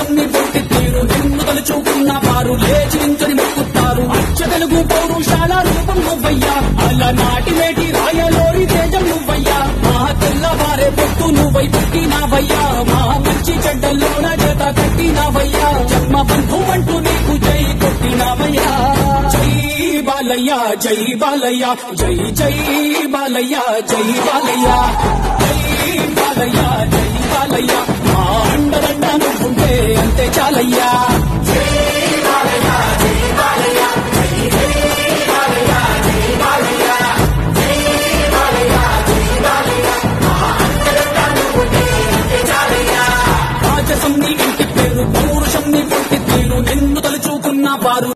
పౌరుషం నీ పొట్టి తీరు నిన్ను తలుచుకున్న వారు లేచి నించని మొక్కుతారు అచ్చ తెలుగు పౌరుషాల రూపం నువ్వయ్యా అలా నాటి వేటి రాయలోని తేజం నువ్వయ్యా మా తెల్లవారే పొత్తు నువ్వై పుట్టినావయ్యా మా మంచి చెడ్డల్లోన జత కట్టినావయ్యా జన్మ బంధు అంటూ నీకు జై కొట్టినావయ్యా జై బాలయ్య జై బాలయ్య జై జై బాలయ్య జై బాలయ్య జై బాలయ్య జై బాలయ్య మా అండదండ నువ్వుంటే అంతే చాలయ్యా రాజసం నీ ఇంటి పేరు పౌరుషం నీ పుట్టి తీరు నిన్ను తలుచుకున్న వారు